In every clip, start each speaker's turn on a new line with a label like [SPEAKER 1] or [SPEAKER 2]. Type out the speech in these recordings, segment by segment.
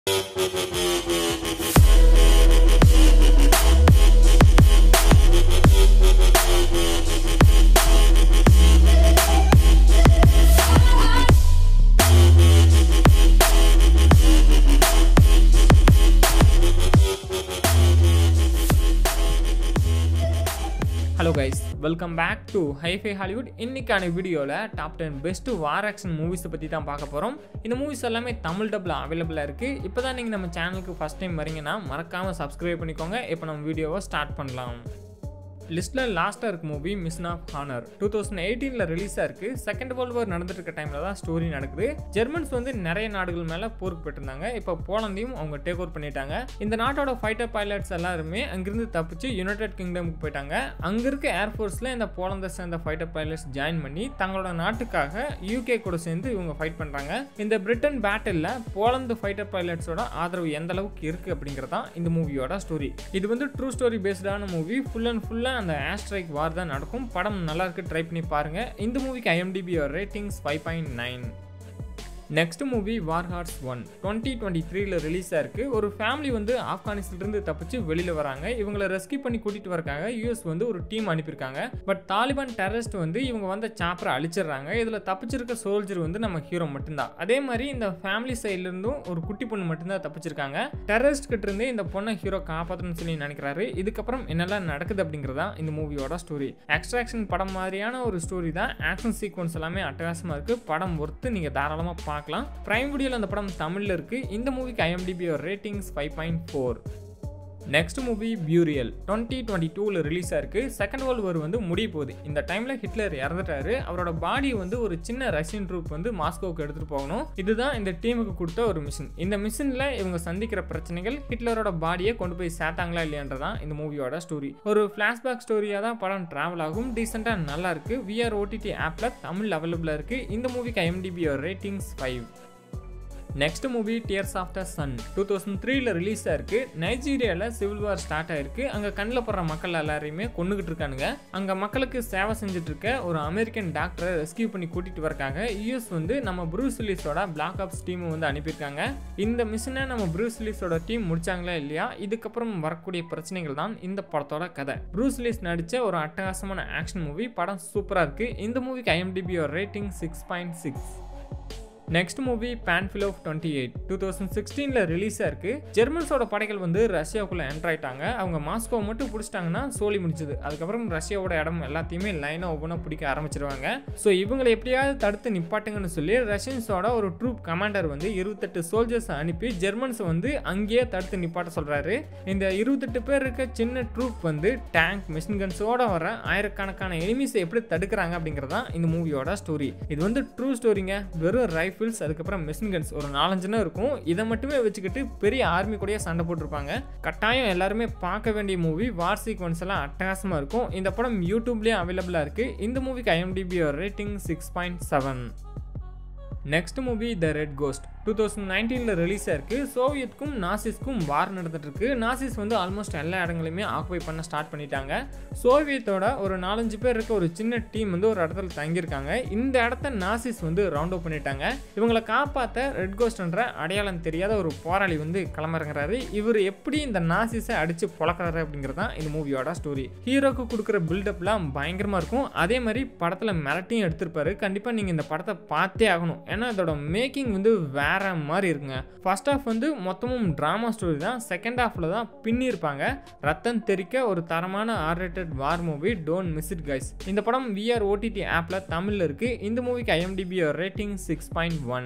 [SPEAKER 1] hello guys welcome back to hifi Hollywood இன்னைக்கான வீடியோவில் top ten best war action மூவிஸை பற்றி தான் பார்க்க போகிறோம் இந்த மூவிஸ் எல்லாமே தமிழ் டப்பில் அவைலபிளாக இருக்குது இப்போ தான் நீங்கள் நம்ம சேனலுக்கு ஃபஸ்ட் டைம் வரீங்கன்னா மறக்காமல் சப்ஸ்கிரைப் பண்ணிக்கோங்க இப்போ நம்ம வீடியோவை ஸ்டார்ட் பண்ணலாம் லிஸ்ட்டில் லாஸ்ட்டாக இருக்க movie mission of honour two thousand எயிட்டீனில் ரிலீஸாக இருக்குது செகண்ட் வேர்ல்டு வார் நடந்துட்டு இருக்க டைமில் தான் ஸ்டோரி நடக்குது ஜெர்மன்ஸ் வந்து நிறைய நாடுகள் மேலே போருக்கு போட்டிருந்தாங்க இப்போ போலந்தையும் அவங்க டேக் ஓவர் பண்ணிட்டாங்க இந்த நாட்டோட ஃபைட்டர் பைலட்ஸ் எல்லாருமே அங்கிருந்து தப்பிச்சு யுனைடெட் கிங்டமுக்கு போயிட்டாங்க அங்கே இருக்க ஏர்ஃபோர்ஸில் இந்த போலந்தை சேர்ந்த ஃபைட்டர் பைலட்ஸ் ஜாயின் பண்ணி தங்களோட நாட்டுக்காக யூகே கூட சேர்ந்து இவங்க ஃபைட் பண்ணுறாங்க இந்த பிரிட்டன் பேட்டிலில் போலந்து ஃபைட்டர் பைலட்ஸோட ஆதரவு எந்த அளவுக்கு இருக்குது அப்படிங்கிறதான் இந்த மூவியோட ஸ்டோரி இது வந்து ட்ரூ ஸ்டோரி பேஸ்டான மூவி ஃபுல் அண்ட் ஃபுல்லாக அந்த ஆஸ்ட்ரைக் வார் தான் நடக்கும் படம் நல்லா இருக்கு ட்ரை பண்ணி பாருங்க இந்த மூவிக்கு IMDb ratings five point nine next movie war horse one twenty twenty த்ரீல ரிலீஸ் ஆயிருக்கு ஒரு ஃபேமிலி வந்து ஆப்கானிஸ்தான்லேருந்து தப்பிச்சு வெளியில் வராங்க இவங்களை ரெஸ்கியூ பண்ணி கூட்டிகிட்டு வரக்காக யூஎஸ் வந்து ஒரு டீம் அனுப்பியிருக்காங்க பட் தாலிபான் டெரரிஸ்ட் வந்து இவங்க வந்த சாப்பரை அழிச்சிடுறாங்க இதில் தப்பிச்சிருக்க சோல்ஜர் வந்து நம்ம ஹீரோ மட்டும்தான் அதே மாதிரி இந்த ஃபேமிலி சைட்லேருந்தும் ஒரு குட்டி பொண்ணு மட்டும்தான் தப்பிச்சிருக்காங்க டெரரிஸ்ட் கிட்ட இருந்து இந்த பொண்ணை ஹீரோ காப்பாற்றணும்னு சொல்லி நினைக்கிறாரு இதுக்கப்புறம் என்னெல்லாம் நடக்குது அப்படிங்கிறதா இந்த மூவியோட ஸ்டோரி எக்ஸ்ட்ராக்ஷன் படம் மாதிரியான ஒரு ஸ்டோரி தான் ஆக்ஷன் சீக்வன்ஸ் எல்லாமே அட்டகாசமாக இருக்குது படம் ஒர்த்து நீங்கள் தாராளமாக பார்க்கலாம் பிரைம் வீடியோவில் அந்த படம் தமிழில் இருக்குது இந்த மூவிக்கு IMDb ratings five point four next movie பியூரியல் டுவெண்ட்டி டுவெண்ட்டி டூவில் ரிலீஸ் ஆயிருக்கு செகண்ட் வேர்ல்டு வார் வந்து முடிய போகுது இந்த டைமில் ஹிட்லர் இறந்துட்டாரு அவரோட பாடியை வந்து ஒரு சின்ன ரஷ்யன் ட்ரூப் வந்து மாஸ்கோவுக்கு எடுத்துகிட்டு போகணும் இதுதான் இந்த டீமுக்கு கொடுத்த ஒரு மிஷின் இந்த மிஷினில் இவங்க சந்திக்கிற பிரச்சனைகள் ஹிட்லரோட பாடியை கொண்டு போய் சேர்த்தாங்களா இல்லையன்றதான் இந்த மூவியோட ஸ்டோரி ஒரு ஃப்ளாஷ்பேக் ஸ்டோரியாக தான் படம் ட்ராவல் ஆகும் டீசெண்டாக நல்லா இருக்கு விஆர் ஓடிடி ஆப்பில் தமிழ் அவைலபிளாக இருக்குது இந்த மூவிக்கு IMDb ratings five next movie tears of the sun two thousand த்ரீல ரிலீஸ் ஆயிருக்கு நைஜீரியாவில் சிவில் வார் ஸ்டார்ட் ஆயிருக்கு அங்கே கண்ணில் படுற மக்கள் எல்லாரையுமே கொண்டுகிட்டு இருக்கானுங்க அங்கே மக்களுக்கு சேவை செஞ்சுட்டு இருக்க ஒரு அமெரிக்கன் டாக்டரை ரெஸ்கியூ பண்ணி கூட்டிட்டு வரக்காக யூஎஸ் வந்து நம்ம ப்ரூஸ் வில்லிஸோட பிளாக் ஆப்ஸ் டீம் வந்து அனுப்பியிருக்காங்க இந்த மிஷினை நம்ம ப்ரூஸ் வில்லிஸோட டீம் முடிச்சாங்களா இல்லையா இதுக்கப்புறம் வரக்கூடிய பிரச்சனைகள் தான் இந்த படத்தோட கதை ப்ரூஸ் வில்லிஸ் நடித்த ஒரு அட்டகாசமான ஆக்ஷன் மூவி படம் சூப்பராக இருக்கு இந்த மூவிக்கு IMDb rating six point six next movie பேன்ஃபில் of twenty eight two thousand சிக்ஸ்டீனில் ரிலீஸ் ஆயிருக்கு ஜெர்மன்ஸோட படைகள் வந்து ரஷ்யாவுக்குள்ளே என்டர் ஆயிட்டாங்க அவங்க மாஸ்கோவை மட்டும் பிடிச்சிட்டாங்கன்னா சோழி முடிச்சது அதுக்கப்புறம் ரஷ்யாவோட இடம் எல்லாத்தையுமே லைனாக ஒவ்வொன்றா பிடிக்க ஆரம்பிச்சிருவாங்க ஸோ இவங்களை எப்படியாவது தடுத்து நிப்பாட்டுங்கன்னு சொல்லி ரஷ்யன்ஸோட ஒரு ட்ரூப் கமாண்டர் வந்து இருபத்தெட்டு சோல்ஜர்ஸ் அனுப்பி ஜெர்மன்ஸை வந்து அங்கேயே தடுத்து நிப்பாட்ட சொல்கிறாரு இந்த இருபத்தெட்டு பேர் இருக்க சின்ன ட்ரூப் வந்து டேங்க் மிஷின் கன்ஸோட வர ஆயிரக்கணக்கான எனிமிஸை எப்படி தடுக்கிறாங்க அப்படிங்கிறதான் இந்த மூவியோட ஸ்டோரி இது வந்து ட்ரூ ஸ்டோரிங்க வெறும் ரைஃப் ரைஃபிள்ஸ் அதுக்கப்புறம் மிஷின் கன்ஸ் ஒரு நாலஞ்சுனா இருக்கும் இதை மட்டுமே வச்சுக்கிட்டு பெரிய ஆர்மி கூடயே சண்டை போட்டிருப்பாங்க கட்டாயம் எல்லாருமே பார்க்க வேண்டிய மூவி வார் சீக்வன்ஸ் எல்லாம் அட்டகாசமாக இருக்கும் இந்த படம் யூடியூப்லேயும் அவைலபிளாக இருக்குது இந்த மூவிக்கு IMDb rating six point seven next movie the red ghost two thousand நைன்டீனில் ரிலீஸ் ஆயிருக்கு சோவியத்துக்கும் நாசிஸ்க்கும் வார் நடந்துட்டு இருக்கு நாசிஸ் வந்து ஆல்மோஸ்ட் எல்லா இடங்களையுமே ஆக்குபை பண்ண ஸ்டார்ட் பண்ணிட்டாங்க சோவியத்தோட ஒரு நாலஞ்சு பேர் இருக்க ஒரு சின்ன டீம் வந்து ஒரு இடத்துல தங்கியிருக்காங்க இந்த இடத்த நாசிஸ் வந்து ரவுண்ட் அப் பண்ணிட்டாங்க இவங்களை காப்பாற்ற ரெட் கோஸ்ட்ன்ற அடையாளம் தெரியாத ஒரு போராளி வந்து கிளம்புறங்கிறாரு இவர் எப்படி இந்த நாசிஸை அடிச்சு பொழக்கிறாரு அப்படிங்கிறது தான் இந்த மூவியோட ஸ்டோரி ஹீரோக்கு கொடுக்குற பில்டப்லாம் பயங்கரமாக இருக்கும் அதே மாதிரி படத்தில் மிரட்டியும் எடுத்திருப்பாரு கண்டிப்பாக நீங்கள் இந்த படத்தை பார்த்தே ஆகணும் ஏன்னா இதோட மேக்கிங் வந்து வேற மாதிரி இருக்குங்க ஃபர்ஸ்ட் ஹாஃப் வந்து மொத்தமும் ட்ராமா ஸ்டோரி தான் செகண்ட் ஹாஃபில் தான் பின்னிருப்பாங்க ரத்தம் தெரிக்க ஒரு தரமான R rated war movie don't miss it guys இந்த படம் விஆர் ஓடிடி ஆப்பில் தமிழில் இருக்குது இந்த மூவிக்கு IMDb rating six point one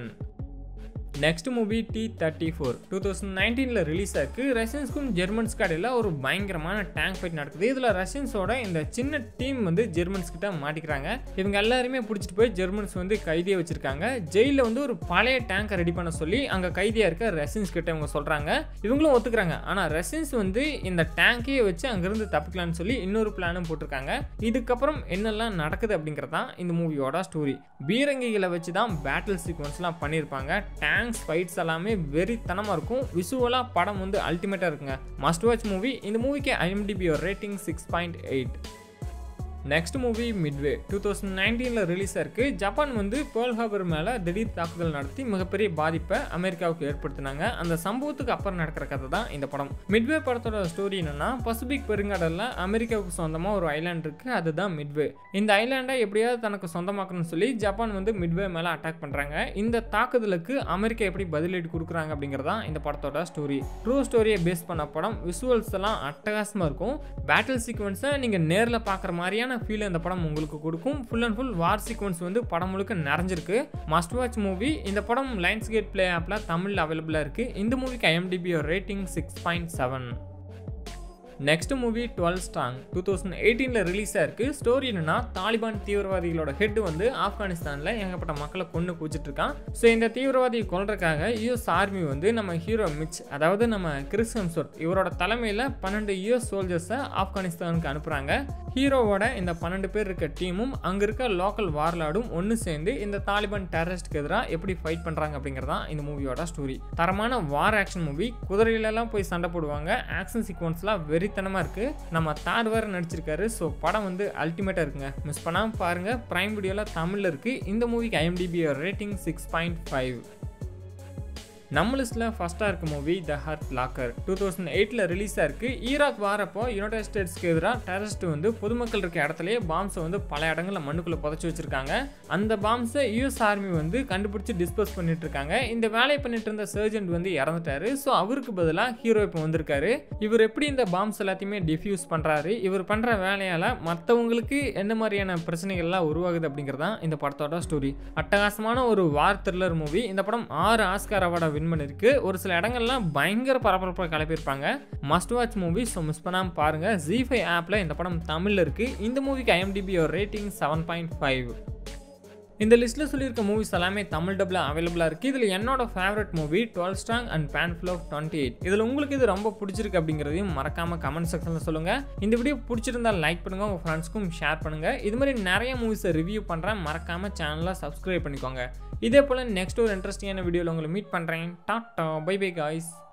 [SPEAKER 1] next movie T thirty four two thousand நைன்டீனில் ரிலீஸ் ஆயிருக்கு ரஷ்யன்ஸ்க்கும் ஜெர்மன்ஸ்க்கு இடையில ஒரு பயங்கரமான டேங்க் ஃபைட் நடக்குது இதில் ரஷ்யன்ஸோட இந்த சின்ன டீம் வந்து ஜெர்மன்ஸ் கிட்ட மாட்டிக்கிறாங்க இவங்க எல்லாருமே பிடிச்சிட்டு போய் ஜெர்மன்ஸ் வந்து கைதியை வச்சிருக்காங்க ஜெயிலில் வந்து ஒரு பழைய டேங்கை ரெடி பண்ண சொல்லி அங்கே கைதியாக இருக்க ரஷ்யன்ஸ் கிட்ட இவங்க சொல்கிறாங்க இவங்களும் ஒத்துக்கிறாங்க ஆனால் ரஷ்யன்ஸ் வந்து இந்த டேங்கையே வச்சு அங்கேருந்து தப்பிக்கலாம்னு சொல்லி இன்னொரு பிளானும் போட்டிருக்காங்க இதுக்கப்புறம் என்னெல்லாம் நடக்குது அப்படிங்கிறதான் இந்த மூவியோட ஸ்டோரி பீரங்கிகளை வச்சு தான் பேட்டில் சீக்வன்ஸ்லாம் பண்ணியிருப்பாங்க டேங்க் சாங்ஸ் ஃபைட்ஸ் எல்லாமே வெறித்தனமாக இருக்கும் விசுவலாக படம் வந்து அல்டிமேட்டாக இருக்குங்க மஸ்ட் வாட்ச் மூவி இந்த மூவிக்கு IMDb rating six point eight next movie Midway two thousand நைன்டீனில் ரிலீஸ் ஆயிருக்கு ஜப்பான் வந்து பேர்ல் ஹார்பர் மேலே திடீர் தாக்குதல் நடத்தி மிகப்பெரிய பாதிப்பை அமெரிக்காவுக்கு ஏற்படுத்தினாங்க அந்த சம்பவத்துக்கு அப்புறம் நடக்கிற கதை தான் இந்த படம் மிட்வே படத்தோட ஸ்டோரி என்னன்னா பசிபிக் பெருங்கடலில் அமெரிக்காவுக்கு சொந்தமாக ஒரு ஐலாண்ட் இருக்கு அதுதான் மிட்வே இந்த ஐலாண்டை எப்படியாவது தனக்கு சொந்தமாக்கணும்னு சொல்லி ஜப்பான் வந்து மிட்வே மேலே அட்டாக் பண்ணுறாங்க இந்த தாக்குதலுக்கு அமெரிக்கா எப்படி பதிலீடு கொடுக்குறாங்க அப்படிங்கிறதான் இந்த படத்தோட ஸ்டோரி ட்ரூ ஸ்டோரியை பேஸ் பண்ண படம் விஷுவல்ஸ் எல்லாம் அட்டகாசமாக இருக்கும் பேட்டில் சீக்வன்ஸை நீங்கள் நேரில் பார்க்குற மாதிரியான ஃபீல் இந்த படம் உங்களுக்கு கொடுக்கும் full and full war sequence வந்து படம் முழுக்க நிறைஞ்சிருக்கு மஸ்ட் வாட்ச் மூவி இந்த படம் லைன்ஸ் கேட் பிளே ஆப்பில் தமிழில் அவைலபிளாக இருக்குது இந்த மூவிக்கு IMDb rating six point seven next movie twelve strong two thousand எயிட்டீனில் ரிலீஸ் ஆயிருக்கு ஸ்டோரி என்னன்னா தாலிபான் தீவிரவாதிகளோட ஹெட் வந்து ஆப்கானிஸ்தானில் ஏகப்பட்ட மக்களை கொண்டு குச்சிட்டு இருக்கான் ஸோ இந்த தீவிரவாதியை கொல்றதுக்காக யூஎஸ் ஆர்மி வந்து நம்ம ஹீரோ மிச் அதாவது நம்ம கிறிஸ் ஹெம்ஸ்வொர்த் இவரோட தலைமையில் பன்னெண்டு யூஎஸ் சோல்ஜர்ஸை ஆப்கானிஸ்தானுக்கு அனுப்புகிறாங்க ஹீரோவோட இந்த பன்னெண்டு பேர் இருக்க டீமும் அங்கே இருக்க லோக்கல் வார்லாடும் ஒன்று சேர்ந்து இந்த தாலிபான் டெரரிஸ்ட்க்கு எதிராக எப்படி ஃபைட் பண்ணுறாங்க அப்படிங்கிறதான் இந்த மூவியோட ஸ்டோரி தரமான வார் ஆக்ஷன் மூவி குதிரையிலலாம் போய் சண்டை போடுவாங்க ஆக்ஷன் சீக்வன்ஸ்லாம் வெறித்தனமாக இருக்குது நம்ம தார் வேறு நடிச்சிருக்காரு ஸோ படம் வந்து அல்டிமேட்டாக இருக்குங்க மிஸ் பண்ணாமல் பாருங்கள் ப்ரைம் வீடியோவில் தமிழில் இருக்குது இந்த மூவிக்கு IMDb rating six point five நம்ம லிஸ்ட்டில் ஃபஸ்ட்டாக இருக்க movie the hurt locker two thousand எயிட்டில் ரிலீஸ் ஆயிருக்கு ஈராக் வாரப்போ யுனைடெட் ஸ்டேட்ஸ்க்கு எதிராக டெரரிஸ்ட் வந்து பொதுமக்கள் இருக்க இடத்துலயே பாம்ஸை வந்து பல இடங்களில் மண்ணுக்குள்ளே புதைச்சி வச்சிருக்காங்க அந்த பாம்ஸை யூஎஸ் ஆர்மி வந்து கண்டுபிடிச்சி டிஸ்போஸ் பண்ணிட்டு இருக்காங்க இந்த வேலையை பண்ணிட்டு இருந்த சர்ஜென்ட் வந்து இறந்துட்டாரு ஸோ அவருக்கு பதிலாக ஹீரோ இப்போ வந்திருக்காரு இவர் எப்படி இந்த பாம்ஸ் எல்லாத்தையுமே டிஃப்யூஸ் பண்ணுறாரு இவர் பண்ணுற வேலையால் மற்றவங்களுக்கு எந்த மாதிரியான பிரச்சனைகள்லாம் உருவாகுது அப்படிங்கிறதான் இந்த படத்தோட ஸ்டோரி அட்டகாசமான ஒரு வார் த்ரில்லர் மூவி இந்த படம் ஆறு ஆஸ்கார் அவார்டை வின் பண்ணிருக்கு ஒரு சில இடங்கள்லாம் பயங்கர பரபரப்பாக கிளப்பியிருப்பாங்க must watch movie so miss பண்ணாமல் பாருங்கள் ஜி ஃபைவ் ஆப்பில் இந்த படம் தமிழில் இருக்குது இந்த மூவிக்கு IMDb rating seven point five இந்த லிஸ்ட்டில் சொல்லியிருக்க மூவிஸ் எல்லாமே தமிழ் டப்பில் அவைலபிளாக இருக்குது இதில் என்னோட favourite movie twelve strong and பேன் ஃபிளோ டுவெண்ட்டி எயிட் இதில் உங்களுக்கு இது ரொம்ப பிடிச்சிருக்கு அப்படிங்கிறதையும் மறக்காமல் கமெண்ட் செக்ஷனில் சொல்லுங்கள் இந்த வீடியோ பிடிச்சிருந்தால் லைக் பண்ணுங்கள் உங்கள் ஃப்ரெண்ட்ஸ்க்கும் ஷேர் பண்ணுங்கள் இது மாதிரி நிறைய மூவிஸை ரிவ்யூ பண்ணுறேன் மறக்காமல் சேனலை சப்ஸ்கிரைப் பண்ணிக்கோங்க இதே போல் நெக்ஸ்ட் ஒரு இன்ட்ரெஸ்டிங்கான வீடியோவில் உங்களை மீட் பண்ணுறேன் டாட்டா பை பை காய்ஸ்